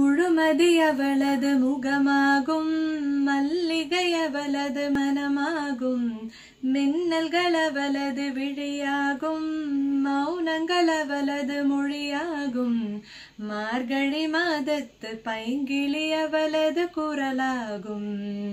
முழுமதி அவளது முகமாகும் மல்லிகை அவளது மனமாகும் மின்னல்கள் அவளது விழியாகும் மௌனங்கள் அவளது மொழியாகும் மார்கழி மாதத்து பைங்கிளி அவளது குரலாகும்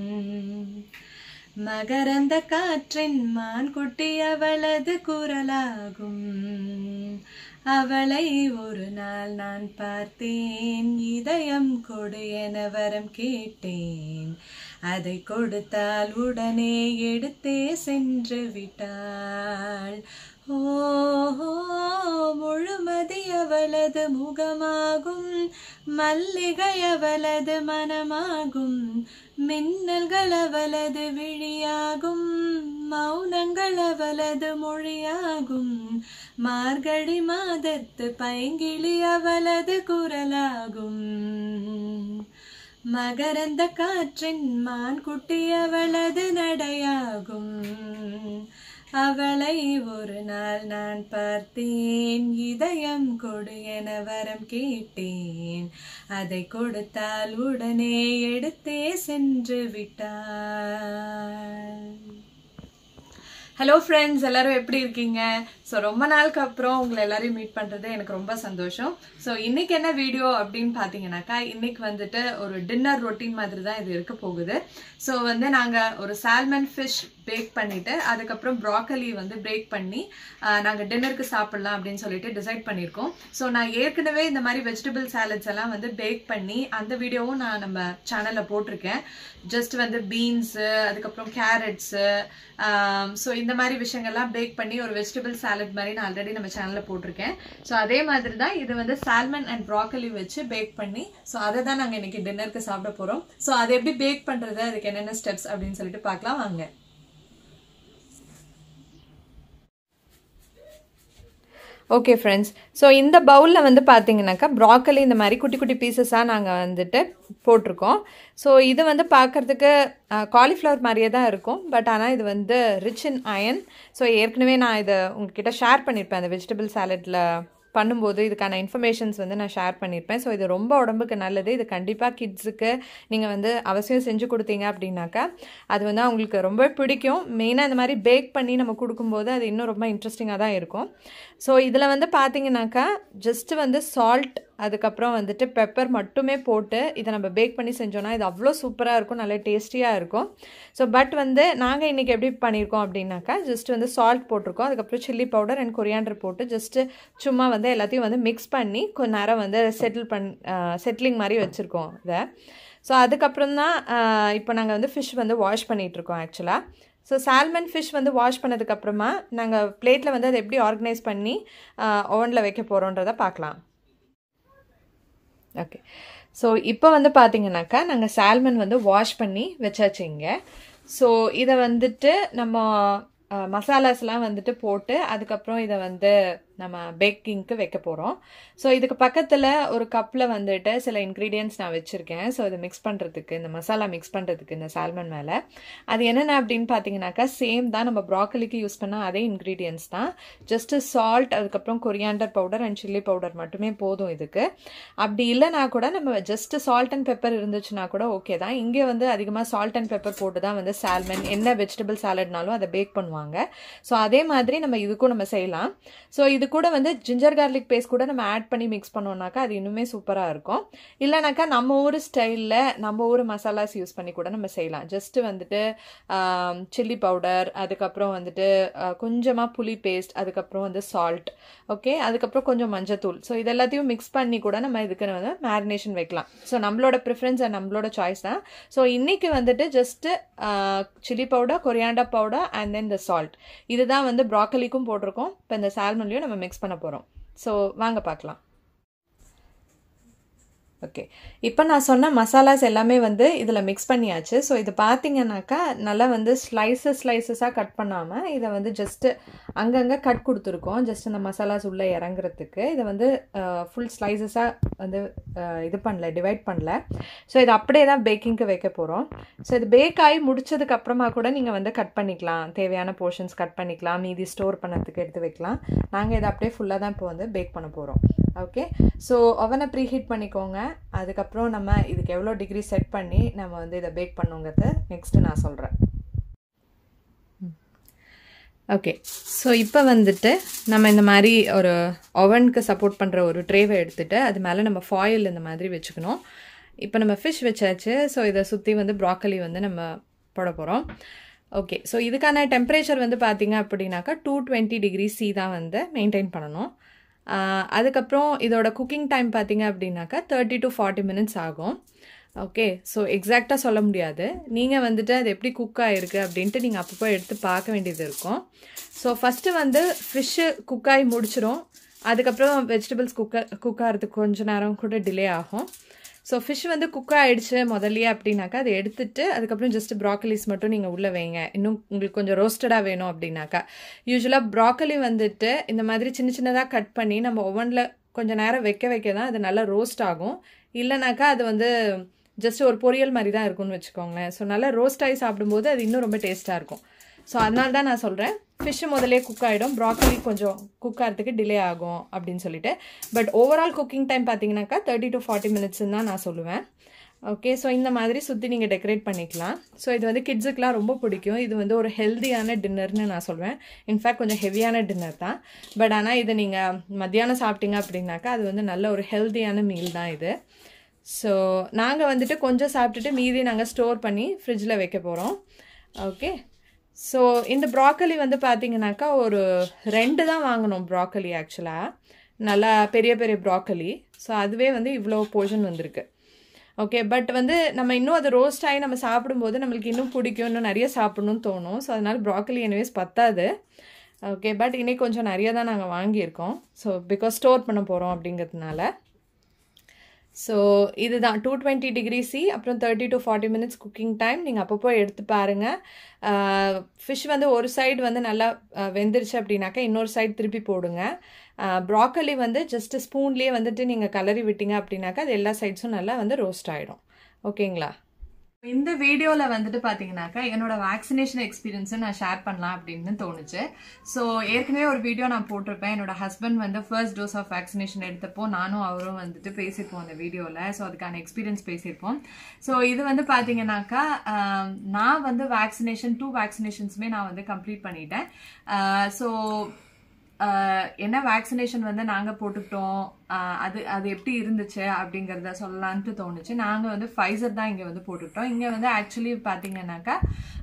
மகரந்த காற்றின் மான்குட்டி அவளது குரலாகும் அவளை ஒரு நாள் நான் பார்த்தேன் இதயம் கொடு என வரம் கேட்டேன் அதை கொடுத்தால் உடனே எடுத்தே சென்று விட்டாள் ஓஹோ முழுமதி அவளது முகமாகும் மல்லிகை அவளது மனமாகும் மின்னல்கள் அவளது விழியாகும் மௌனங்கள் அவளது மொழியாகும் மார்கழி மாதத்து பைங்கிளி அவளது குரலாகும் மகரந்த காற்றின் மான்குட்டி அவளது நடையாகும் அவளை ஒரு நாள் நான் பார்த்தேன் இதயம் கொடு என வரம் கேட்டேன் அதை கொடுத்தால் உடனே எடுத்தே சென்று விட்டாள் ஹலோ ஃப்ரெண்ட்ஸ் எல்லாரும் எப்படி இருக்கீங்க ஸோ ரொம்ப நாளுக்கு அப்புறம் உங்களை எல்லாரையும் மீட் பண்ணுறது எனக்கு ரொம்ப சந்தோஷம் ஸோ இன்னைக்கு என்ன வீடியோ அப்படின்னு பார்த்தீங்கன்னாக்கா இன்னைக்கு வந்துட்டு ஒரு டின்னர் ரொட்டீன் மாதிரி தான் இது இருக்க போகுது ஸோ வந்து நாங்கள் ஒரு சால்மன் ஃபிஷ் பேக் பண்ணிட்டு அதுக்கப்புறம் ப்ராக்கலி வந்து பிரேக் பண்ணி நாங்கள் டின்னருக்கு சாப்பிடலாம் அப்படின்னு சொல்லிட்டு டிசைட் பண்ணியிருக்கோம் ஸோ நான் ஏற்கனவே இந்த மாதிரி வெஜிடபிள் சாலட்ஸ் எல்லாம் வந்து பேக் பண்ணி அந்த வீடியோவும் நான் நம்ம சேனலில் போட்டிருக்கேன் ஜஸ்ட் வந்து பீன்ஸு அதுக்கப்புறம் கேரட்ஸு ஸோ இந்த மாதிரி விஷயங்கள்லாம் பேக் பண்ணி ஒரு வெஜிடபிள் சாலட் மாதிரி நான் ஆல்ரெடி நம்ம சேனலில் போட்டிருக்கேன் ஸோ அதே மாதிரி தான் இது வந்து சால்மன் அண்ட் ப்ராக்கலி வச்சு பேக் பண்ணி ஸோ அதை தான் நாங்கள் இன்னைக்கு டின்னருக்கு சாப்பிட போகிறோம் ஸோ அதை எப்படி பேக் பண்ணுறது அதுக்கு என்னென்ன ஸ்டெப்ஸ் அப்படின்னு சொல்லிட்டு பார்க்கலாம் வாங்க ஓகே ஃப்ரெண்ட்ஸ் ஸோ இந்த பவுலில் வந்து பார்த்தீங்கன்னாக்கா ப்ராக்கலி இந்த மாதிரி குட்டி குட்டி பீசஸாக நாங்கள் வந்துட்டு போட்டிருக்கோம் ஸோ இது வந்து பார்க்குறதுக்கு காலிஃப்ளவர் மாதிரியே தான் இருக்கும் பட் ஆனால் இது வந்து ரிச் இன் அயன் ஸோ ஏற்கனவே நான் இதை உங்ககிட்ட ஷேர் பண்ணியிருப்பேன் அந்த வெஜிடபிள் சாலட்டில் பண்ணும்போது இதுக்கான இன்ஃபர்மேஷன்ஸ் வந்து நான் ஷேர் பண்ணியிருப்பேன் ஸோ இது ரொம்ப உடம்புக்கு நல்லது இது கண்டிப்பாக கிட்ஸுக்கு நீங்கள் வந்து அவசியம் செஞ்சு கொடுத்தீங்க அப்படின்னாக்கா அது வந்து அவங்களுக்கு ரொம்ப பிடிக்கும் மெயினாக இந்த மாதிரி பேக் பண்ணி நம்ம கொடுக்கும்போது அது இன்னும் ரொம்ப இன்ட்ரெஸ்டிங்காக தான் இருக்கும் ஸோ இதில் வந்து பார்த்தீங்கன்னாக்கா ஜஸ்ட்டு வந்து சால்ட் அதுக்கப்புறம் வந்துட்டு பெப்பர் மட்டுமே போட்டு இதை நம்ம பேக் பண்ணி செஞ்சோன்னா இது அவ்வளோ சூப்பராக இருக்கும் நல்ல டேஸ்டியாக இருக்கும் ஸோ பட் வந்து நாங்கள் இன்றைக்கி எப்படி பண்ணியிருக்கோம் அப்படின்னாக்கா ஜஸ்ட் வந்து சால்ட் போட்டிருக்கோம் அதுக்கப்புறம் சில்லி பவுடர் அண்ட் கொரியாண்டர் போட்டு ஜஸ்ட்டு சும்மா வந்து எல்லாத்தையும் வந்து மிக்ஸ் பண்ணி கொஞ்ச நேரம் வந்து செட்டில் பண் செட்டிலிங் மாதிரி வச்சுருக்கோம் இதை ஸோ அதுக்கப்புறம் தான் இப்போ நாங்கள் வந்து ஃபிஷ் வந்து வாஷ் பண்ணிகிட்ருக்கோம் ஆக்சுவலாக ஸோ சால்மன் ஃபிஷ் வந்து வாஷ் பண்ணதுக்கப்புறமா நாங்கள் பிளேட்டில் வந்து அதை எப்படி ஆர்கனைஸ் பண்ணி ஓவனில் வைக்க போகிறோன்றதை பார்க்கலாம் ஓகே ஸோ இப்போ வந்து பார்த்தீங்கன்னாக்கா நாங்கள் சால்மன் வந்து வாஷ் பண்ணி வச்சாச்சு இங்கே ஸோ இதை வந்துட்டு நம்ம மசாலாஸ்லாம் வந்துட்டு போட்டு அதுக்கப்புறம் இதை வந்து நம்ம பேக்கிங்க்கு வைக்க போகிறோம் ஸோ இதுக்கு பக்கத்தில் ஒரு கப்பில் வந்துட்டு சில இன்க்ரீடியன்ட்ஸ் நான் வச்சுருக்கேன் ஸோ இதை மிக்ஸ் பண்ணுறதுக்கு இந்த மசாலா மிக்ஸ் பண்ணுறதுக்கு இந்த சால்மன் மேலே அது என்னென்ன அப்படின்னு பார்த்தீங்கன்னாக்கா சேம் தான் நம்ம ப்ராக்கலிக்கு யூஸ் பண்ண அதே இன்க்ரீடியன்ட்ஸ் தான் ஜஸ்ட்டு சால்ட் அதுக்கப்புறம் coriander powder and chilli powder மட்டுமே போதும் இதுக்கு அப்படி இல்லைனா கூட நம்ம ஜஸ்ட்டு சால்ட் அண்ட் பெப்பர் இருந்துச்சுன்னா கூட ஓகே தான் இங்கே வந்து அதிகமாக சால்ட் அண்ட் பெப்பர் போட்டு தான் வந்து சால்மன் என்ன வெஜிடபிள் சாலட்னாலும் அதை பேக் பண்ணுவாங்க ஸோ அதே மாதிரி நம்ம இதுக்கும் நம்ம செய்யலாம் ஸோ இது கூட வந்து ஜிஞ்சர் கார்லிக் பேஸ்ட் கூட நம்ம ஆட் பண்ணி மிக்ஸ் பண்ணோம்னாக்கா அது இன்னுமே சூப்பராக இருக்கும் இல்லைனாக்கா நம்ம ஊர் ஸ்டைலில் நம்ம ஊர் மசாலாஸ் யூஸ் பண்ணி கூட நம்ம செய்யலாம் ஜஸ்ட்டு வந்துட்டு சில்லி பவுடர் அதுக்கப்புறம் வந்துட்டு கொஞ்சமாக புளி பேஸ்ட் அதுக்கப்புறம் வந்து சால்ட் ஓகே அதுக்கப்புறம் கொஞ்சம் மஞ்சத்தூள் ஸோ இது எல்லாத்தையும் மிக்ஸ் பண்ணி கூட நம்ம இதுக்கு வந்து மேரினேஷன் வைக்கலாம் ஸோ நம்மளோட ப்ரிஃபரன்ஸ் அண்ட் நம்மளோட சாய்ஸ் தான் ஸோ இன்றைக்கி வந்துட்டு just chilli powder coriander powder and then the salt இதுதான் வந்து ப்ராக்கலிக்கும் போட்டிருக்கோம் இப்போ இந்த சால்மன்லையும் நம்ம மிக்ஸ் பண்ண போகிறோம் ஸோ வாங்க பார்க்கலாம் ஓகே இப்போ நான் சொன்ன மசாலாஸ் எல்லாமே வந்து இதில் மிக்ஸ் பண்ணியாச்சு ஸோ இது பார்த்தீங்கன்னாக்கா நல்லா வந்து ஸ்லைசஸ் ஸ்லைசஸாக கட் பண்ணாமல் இதை வந்து ஜஸ்ட்டு அங்கங்கே கட் கொடுத்துருக்கோம் ஜஸ்ட் அந்த மசாலாஸ் உள்ளே இறங்குறதுக்கு இதை வந்து ஃபுல் ஸ்லைசஸாக வந்து இது பண்ணல டிவைட் பண்ணல ஸோ இது அப்படியே தான் பேக்கிங்க்கு வைக்க போகிறோம் ஸோ இது பேக் ஆகி முடிச்சதுக்கு அப்புறமா கூட நீங்கள் வந்து கட் பண்ணிக்கலாம் தேவையான போர்ஷன்ஸ் கட் பண்ணிக்கலாம் மீதி ஸ்டோர் பண்ணதுக்கு எடுத்து வைக்கலாம் நாங்கள் இதை அப்படியே ஃபுல்லாக தான் இப்போ வந்து பேக் பண்ண போகிறோம் ஓகே ஸோ அவனை ப்ரீஹீட் பண்ணிக்கோங்க அதுக்கப்புறம் நம்ம இதுக்கு எவ்வளோ டிகிரி செட் பண்ணி நம்ம வந்து இதை பேக் பண்ணுங்கிறத நெக்ஸ்ட்டு நான் சொல்கிறேன் ஓகே ஸோ இப்போ வந்துட்டு நம்ம இந்த மாதிரி ஒரு ஓவனுக்கு சப்போர்ட் பண்ணுற ஒரு ட்ரேவை எடுத்துகிட்டு அது மேலே நம்ம ஃபாயில் இந்த மாதிரி வச்சுக்கணும் இப்போ நம்ம ஃபிஷ் வச்சாச்சு ஸோ இதை சுற்றி வந்து ப்ராக்கலி வந்து நம்ம போட போகிறோம் ஓகே ஸோ இதுக்கான டெம்பரேச்சர் வந்து பார்த்தீங்க அப்படின்னாக்கா டூ டுவெண்ட்டி டிகிரி சி தான் வந்து மெயின்டைன் பண்ணணும் அதுக்கப்புறம் இதோட குக்கிங் டைம் பார்த்தீங்க அப்படின்னாக்கா தேர்ட்டி டு ஃபார்ட்டி மினிட்ஸ் ஆகும் ஓகே ஸோ எக்ஸாக்டாக சொல்ல முடியாது நீங்கள் வந்துட்டு அது எப்படி குக் ஆகிருக்கு அப்படின்ட்டு நீங்கள் அப்பப்போ எடுத்து பார்க்க வேண்டியது இருக்கும் ஸோ ஃபஸ்ட்டு வந்து ஃபிஷ்ஷு குக் ஆகி முடிச்சிடும் அதுக்கப்புறம் வெஜிடபிள்ஸ் குக்க குக் ஆகிறதுக்கு கொஞ்ச நேரம் கூட டிலே ஆகும் ஸோ ஃபிஷ் வந்து குக் ஆகிடுச்சு முதல்லையே அப்படின்னாக்கா அதை எடுத்துட்டு அதுக்கப்புறம் ஜஸ்ட் ப்ராக்கலிஸ் மட்டும் நீங்கள் உள்ளே வைங்க இன்னும் உங்களுக்கு கொஞ்சம் ரோஸ்டடாக வேணும் அப்படின்னாக்கா யூஸ்வலாக ப்ராக்கலி வந்துட்டு இந்த மாதிரி சின்ன சின்னதாக கட் பண்ணி நம்ம ஒவனில் கொஞ்சம் நேரம் வைக்க வைக்க தான் அது நல்லா ரோஸ்ட் ஆகும் இல்லைனாக்கா அது வந்து ஜஸ்ட் ஒரு பொரியல் மாதிரி தான் இருக்கும்னு வச்சுக்கோங்களேன் ஸோ நல்லா ரோஸ்ட் ஆகி சாப்பிடும்போது அது இன்னும் ரொம்ப டேஸ்ட்டாக இருக்கும் ஸோ அதனால தான் நான் சொல்கிறேன் ஃபிஷ்ஷு முதலே குக் ஆகிடும் ப்ராக்கலி கொஞ்சம் குக் ஆகிறதுக்கு டிலே ஆகும் அப்படின்னு சொல்லிட்டு பட் ஓவரால் குக்கிங் டைம் பார்த்தீங்கன்னாக்கா தேர்ட்டி டு ஃபார்ட்டி மினிட்ஸ்ன்னு தான் நான் சொல்லுவேன் ஓகே ஸோ இந்த மாதிரி சுற்றி நீங்கள் டெக்கரேட் பண்ணிக்கலாம் ஸோ இது வந்து கிட்ஸுக்கெலாம் ரொம்ப பிடிக்கும் இது வந்து ஒரு ஹெல்த்தியான டின்னர்னு நான் சொல்வேன் இன்ஃபேக்ட் கொஞ்சம் ஹெவியான டின்னர் தான் பட் ஆனால் இதை நீங்கள் மத்தியானம் சாப்பிட்டீங்க அப்படின்னாக்கா அது வந்து நல்ல ஒரு ஹெல்த்தியான மீல் தான் இது ஸோ நாங்கள் வந்துட்டு கொஞ்சம் சாப்பிட்டுட்டு மீதி நாங்கள் ஸ்டோர் பண்ணி ஃப்ரிட்ஜில் வைக்க போகிறோம் ஓகே ஸோ இந்த ப்ராக்கலி வந்து பார்த்தீங்கன்னாக்கா ஒரு ரெண்டு தான் வாங்கினோம் ப்ராக்கலி ஆக்சுவலாக நல்லா பெரிய பெரிய ப்ராக்கலி ஸோ அதுவே வந்து இவ்வளோ போர்ஷன் வந்திருக்கு ஓகே பட் வந்து நம்ம இன்னும் அது ரோஸ்ட் ஆகி நம்ம சாப்பிடும்போது நம்மளுக்கு இன்னும் பிடிக்கும் இன்னும் நிறைய சாப்பிடணும்னு தோணும் ஸோ அதனால் ப்ராக்கலி எனிவேஸ் பத்தாது ஓகே பட் இன்னைக்கு கொஞ்சம் நிறைய தான் நாங்கள் வாங்கியிருக்கோம் ஸோ பிகாஸ் ஸ்டோர் பண்ண போகிறோம் அப்படிங்கிறதுனால ஸோ இதுதான் டூ டுவெண்ட்டி டிகிரி சி அப்புறம் thirty to forty minutes cooking time நீங்கள் அப்பப்போ எடுத்து பாருங்கள் ஃபிஷ் வந்து ஒரு சைடு வந்து நல்லா வெந்துருச்சு அப்படின்னாக்கா இன்னொரு சைடு திருப்பி போடுங்க ப்ராக்கலி வந்து ஜஸ்ட் ஸ்பூன்லேயே வந்துட்டு நீங்கள் கலரி விட்டீங்க அப்படின்னாக்கா அது எல்லா சைட்ஸும் நல்லா வந்து ரோஸ்ட் ஆகிடும் ஓகேங்களா இந்த வீடியோவில் வந்துட்டு பார்த்தீங்கன்னாக்கா என்னோட வேக்சினேஷன் எக்ஸ்பீரியன்ஸை நான் ஷேர் பண்ணலாம் அப்படின்னு தோணுச்சு ஸோ ஏற்கனவே ஒரு வீடியோ நான் போட்டிருப்பேன் என்னோட ஹஸ்பண்ட் வந்து ஃபர்ஸ்ட் டோஸ் ஆஃப் வேக்சினேஷன் எடுத்தப்போ நானும் அவரும் வந்துட்டு பேசியிருப்போம் அந்த வீடியோவில் ஸோ அதுக்கான எக்ஸ்பீரியன்ஸ் பேசியிருப்போம் ஸோ இது வந்து பார்த்தீங்கன்னாக்கா நான் வந்து வேக்சினேஷன் டூ வேக்சினேஷன்ஸுமே நான் வந்து கம்ப்ளீட் பண்ணிட்டேன் ஸோ என்ன வேக்சினேஷன் வந்து நாங்கள் போட்டுக்கிட்டோம் அது அது எப்படி இருந்துச்சு அப்படிங்கிறத சொல்லலான்ட்டு தோணுச்சு நாங்கள் வந்து ஃபைசர் தான் இங்கே வந்து போட்டுக்கிட்டோம் இங்கே வந்து ஆக்சுவலி பார்த்தீங்கன்னாக்கா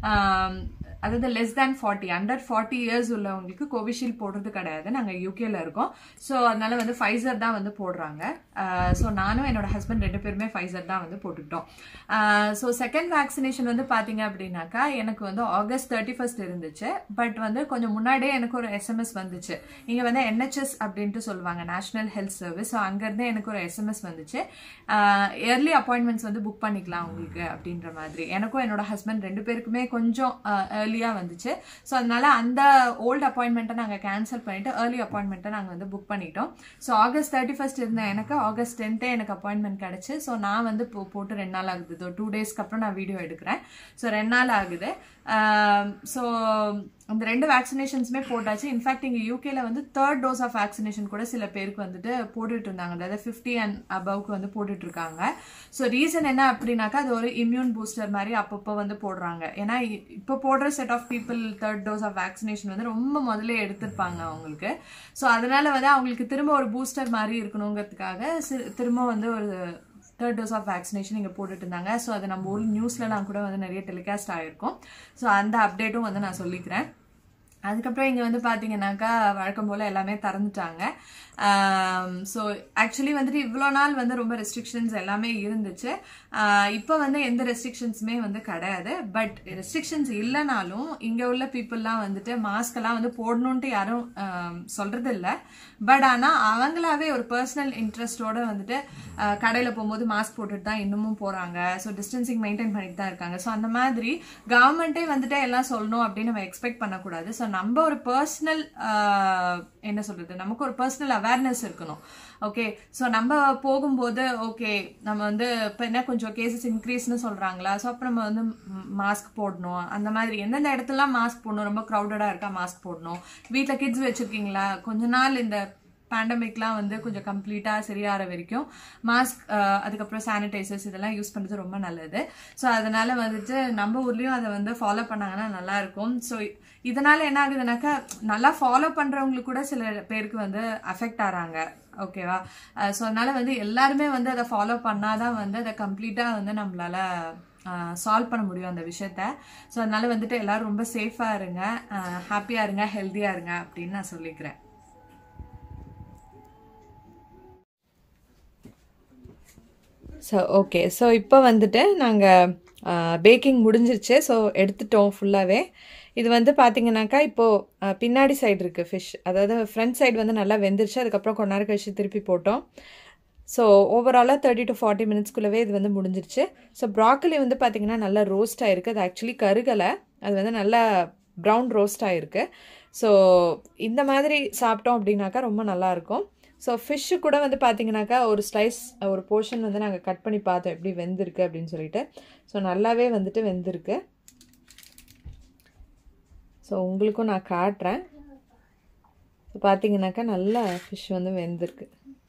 அதாவது less than forty under forty years உள்ளவங்களுக்கு கோவிஷீல்டு போடுறது கிடையாது நாங்கள் யூகேல இருக்கோம் ஸோ அதனால வந்து ஃபைசர் தான் வந்து போடுறாங்க ஸோ நானும் என்னோட ஹஸ்பண்ட் ரெண்டு பேருமே ஃபைசர் தான் வந்து போட்டுக்கிட்டோம் ஸோ செகண்ட் வேக்சினேஷன் வந்து பார்த்தீங்க அப்படின்னாக்கா எனக்கு வந்து ஆகஸ்ட் தேர்ட்டி ஃபர்ஸ்ட் இருந்துச்சு பட் வந்து கொஞ்சம் முன்னாடியே எனக்கு ஒரு எஸ்எம்எஸ் வந்துச்சு இங்கே வந்து என்ஹெச்எஸ் அப்படின்ட்டு சொல்லுவாங்க நேஷனல் ஹெல்த் சர்வீஸ் ஸோ அங்கேருந்து எனக்கு ஒரு எஸ்எம்எஸ் வந்துச்சு இயர்லி அப்பாயின்மெண்ட்ஸ் வந்து புக் பண்ணிக்கலாம் உங்களுக்கு அப்படின்ற மாதிரி எனக்கும் என்னோட ஹஸ்பண்ட் ரெண்டு பேருக்குமே கொஞ்சம் ஏர்லியாக வந்துச்சு ஸோ அதனால அந்த ஓல்டு அப்பாயின்மெண்ட்டை நாங்கள் கேன்சல் பண்ணிட்டு ஏர்லி அப்பாயின்மெண்ட்டை நாங்கள் வந்து புக் பண்ணிட்டோம் ஸோ ஆகஸ்ட் தேர்ட்டி ஃபர்ஸ்ட் இருந்த எனக்கு ஆகஸ்ட் டென்த்தே எனக்கு அப்பாயின்மெண்ட் கிடச்சி ஸோ நான் வந்து போ போட்டு ரெண்டு நாள் ஆகுது டூ டேஸ்க்கு அப்புறம் நான் வீடியோ எடுக்கிறேன் ஸோ ரெண்டு நாள் ஆகுது ஸோ அந்த ரெண்டு வேக்சினேஷன்ஸுமே போட்டாச்சு இன்ஃபேக்ட் இங்கே யூகேல வந்து தேர்ட் டோஸ் ஆஃப் வேக்சினேஷன் கூட சில பேருக்கு வந்துட்டு போட்டுட்டு இருந்தாங்க அதாவது ஃபிஃப்டி அண்ட் அபவுக்கு வந்து போட்டுட்டு இருக்காங்க ஸோ ரீசன் என்ன அப்படின்னாக்கா அது ஒரு இம்யூன் பூஸ்டர் மாதிரி அப்பப்போ வந்து போடுறாங்க ஏன்னா இப்போ போடுற set of people third dose of vaccination வந்து ரொம்ப முதல்ல எடுத்திருப்பாங்க அவங்களுக்கு ஸோ அதனால வந்து அவங்களுக்கு திரும்ப ஒரு பூஸ்டர் மாதிரி இருக்கணுங்கிறதுக்காக திரும்ப வந்து ஒரு தேர்ட் டோஸ் ஆஃப் வேக்சினேஷன் இங்கே போட்டுட்டு இருந்தாங்க ஸோ அது நம்ம ஊர் நியூஸ்லலாம் கூட வந்து நிறைய டெலிகாஸ்ட் ஆகிருக்கும் ஸோ அந்த அப்டேட்டும் வந்து நான் சொல்லிக்கிறேன் அதுக்கப்புறம் இங்கே வந்து பார்த்தீங்கன்னாக்கா வழக்கம் போல் எல்லாமே திறந்துட்டாங்க ஸோ ஆக்சுவலி வந்துட்டு இவ்வளோ நாள் வந்து ரொம்ப ரெஸ்ட்ரிக்ஷன்ஸ் எல்லாமே இருந்துச்சு இப்போ வந்து எந்த ரெஸ்ட்ரிக்ஷன்ஸுமே வந்து கிடையாது பட் ரெஸ்ட்ரிக்ஷன்ஸ் இல்லைனாலும் இங்கே உள்ள பீப்புளெலாம் வந்துட்டு மாஸ்கெல்லாம் வந்து போடணுன்ட்டு யாரும் சொல்கிறது இல்லை பட் ஆனால் அவங்களாவே ஒரு பர்சனல் இன்ட்ரெஸ்டோட வந்துட்டு கடையில் போகும்போது மாஸ்க் போட்டுட்டு தான் இன்னமும் போகிறாங்க ஸோ டிஸ்டன்சிங் மெயின்டைன் பண்ணிட்டு தான் இருக்காங்க ஸோ அந்த மாதிரி கவர்மெண்ட்டே வந்துட்டு எல்லாம் சொல்லணும் அப்படின்னு நம்ம எக்ஸ்பெக்ட் பண்ணக்கூடாது ஸோ நம்ம ஒரு பர்சனல் என்ன சொல்றது நமக்கு ஒரு பர்சனல் அவேர்னஸ் இருக்கணும் ஓகே ஸோ நம்ம போகும்போது ஓகே நம்ம வந்து இப்போ என்ன கொஞ்சம் கேசஸ் இன்க்ரீஸ்னு சொல்கிறாங்களா ஸோ அப்போ நம்ம வந்து மாஸ்க் போடணும் அந்த மாதிரி எந்தெந்த இடத்துலலாம் மாஸ்க் போடணும் ரொம்ப க்ரௌடடாக இருக்கா மாஸ்க் போடணும் வீட்டில் கிட்ஸ் வச்சுருக்கீங்களா கொஞ்ச நாள் இந்த பேண்டமிக்லாம் வந்து கொஞ்சம் கம்ப்ளீட்டாக சரியாகிற வரைக்கும் மாஸ்க் அதுக்கப்புறம் சானிடைசர்ஸ் இதெல்லாம் யூஸ் பண்ணுறது ரொம்ப நல்லது ஸோ அதனால வந்துட்டு நம்ம ஊர்லேயும் அதை வந்து ஃபாலோ பண்ணாங்கன்னா நல்லா இருக்கும் ஸோ இதனால என்ன ஆகுதுனாக்கா நல்லா ஃபாலோ பண்ணுறவங்களுக்கு கூட சில பேருக்கு வந்து அஃபெக்ட் ஆகிறாங்க ஓகேவா ஸோ அதனால வந்து எல்லாருமே வந்து அதை ஃபாலோ பண்ணாதான் வந்து அதை கம்ப்ளீட்டாக வந்து நம்மளால சால்வ் பண்ண முடியும் அந்த விஷயத்த ஸோ அதனால வந்துட்டு எல்லாரும் ரொம்ப சேஃபாக இருங்க ஹாப்பியாக இருங்க ஹெல்த்தியாக இருங்க அப்படின்னு நான் சொல்லிக்கிறேன் ஸோ ஓகே ஸோ இப்போ வந்துட்டு நாங்கள் பேக்கிங் முடிஞ்சிருச்சு ஸோ எடுத்துட்டோம் ஃபுல்லாகவே இது வந்து பார்த்தீங்கன்னாக்கா இப்போது பின்னாடி சைடு இருக்குது ஃபிஷ் அதாவது ஃப்ரண்ட் சைடு வந்து நல்லா வெந்துருச்சு அதுக்கப்புறம் கொஞ்ச நேரம் கழிச்சு திருப்பி போட்டோம் ஸோ ஓவராலாக தேர்ட்டி டு ஃபார்ட்டி மினிட்ஸ்க்குள்ளவே இது வந்து முடிஞ்சிருச்சு ஸோ ப்ராக்கலி வந்து பார்த்திங்கன்னா நல்லா ரோஸ்ட் ஆகிருக்கு அது ஆக்சுவலி கருகலை அது வந்து நல்லா ப்ரௌன் ரோஸ்ட் ஆகிருக்கு ஸோ இந்த மாதிரி சாப்பிட்டோம் அப்படின்னாக்கா ரொம்ப நல்லாயிருக்கும் ஸோ ஃபிஷ்ஷு கூட வந்து பார்த்தீங்கன்னாக்கா ஒரு ஸ்லைஸ் ஒரு போர்ஷன் வந்து நாங்கள் கட் பண்ணி பார்த்தோம் எப்படி வெந்திருக்கு அப்படின்னு சொல்லிட்டு ஸோ நல்லாவே வந்துட்டு வெந்திருக்கு ஸோ உங்களுக்கும் நான் காட்டுறேன் ஸோ பார்த்தீங்கன்னாக்கா நல்லா ஃபிஷ் வந்து வெந்திருக்கு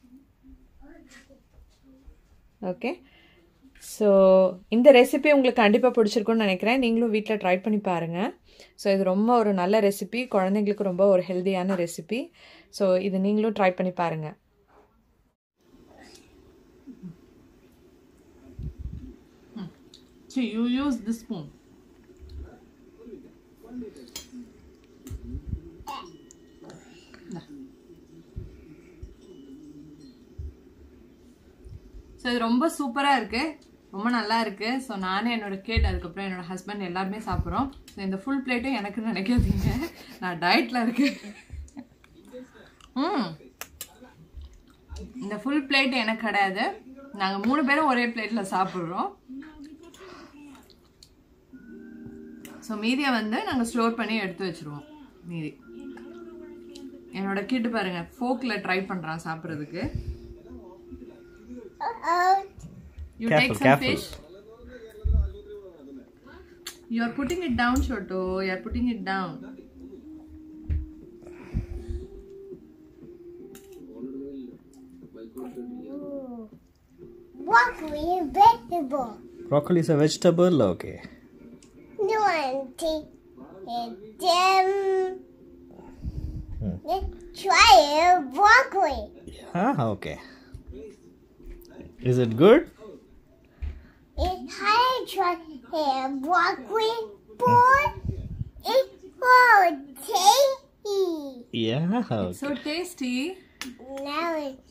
ஓகே ஸோ இந்த ரெசிபி உங்களுக்கு கண்டிப்பாக பிடிச்சிருக்குன்னு நினைக்கிறேன் நீங்களும் வீட்டில் ட்ரை பண்ணி பாருங்கள் ஸோ இது ரொம்ப ஒரு நல்ல ரெசிபி குழந்தைங்களுக்கு ரொம்ப ஒரு ஹெல்த்தியான ரெசிபி ஸோ இது நீங்களும் ட்ரை பண்ணி பாருங்கள் See, you use this spoon. So இது ரொம்ப சூப்பராக இருக்குது ரொம்ப நல்லா இருக்குது ஸோ நானே என்னோட கேட் அதுக்கப்புறம் என்னோட ஹஸ்பண்ட் எல்லாருமே சாப்பிட்றோம் ஸோ இந்த ஃபுல் பிளேட்டும் எனக்கு நினைக்காதீங்க நான் டயட்டில் இருக்கேன் ம் இந்த ஃபுல் பிளேட் எனக்கு கிடையாது நாங்கள் மூணு பேரும் ஒரே பிளேட்டில் சாப்பிட்றோம் ஸோ மீதியை வந்து நாங்கள் ஸ்டோர் பண்ணி எடுத்து வச்சிருவோம் மீதி என்னோட கிட்டு பாருங்க ஃபோக்கில் ட்ரை பண்ணுறான் சாப்பிட்றதுக்கு You Careful, take some careful. fish. You are putting it down, Shoto. You are putting it down. Broccoli is vegetable. Broccoli is a vegetable? Okay. No one take it. Them. Let's try a broccoli. Ah, okay. Is it good? It's hard to try a broccoli, but it's so tasty. Yeah, okay. So tasty. Now it's.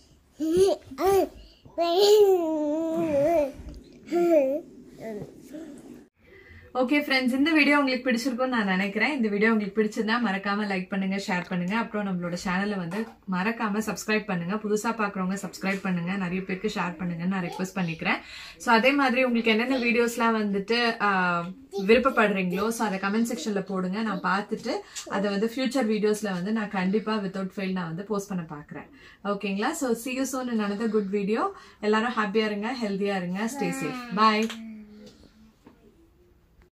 Okay friends இந்த video உங்களுக்கு பிடிச்சிருக்கும்னு நான் நினைக்கிறேன் இந்த video உங்களுக்கு பிடிச்சிருந்தா மறக்காம like பண்ணுங்க ஷேர் பண்ணுங்க அப்புறம் நம்மளோட சேனலை வந்து மறக்காம சப்ஸ்கிரைப் பண்ணுங்க புதுசா பாக்குறவங்க சப்ஸ்கிரைப் பண்ணுங்க நிறைய பேருக்கு ஷேர் பண்ணுங்கன்னு நான் ரெக்வஸ்ட் பண்ணிக்கிறேன் ஸோ அதே மாதிரி உங்களுக்கு என்னென்ன வீடியோஸ்லாம் வந்துட்டு ஆஹ், விருப்பப்படுறீங்களோ ஸோ அதை கமெண்ட் செக்ஷன்ல போடுங்க நான் பார்த்துட்டு அதை வந்து ஃபியூச்சர் வீடியோஸ்ல வந்து நான் கண்டிப்பா வித்தவுட் ஃபெயில் நான் வந்து போஸ்ட் பண்ண பாக்குறேன் ஓகேங்களா so see you soon another good video எல்லாரும் ஹாப்பியா இருங்க ஹெல்த்தியா இருங்க ஸ்டே சேஃப் பாய்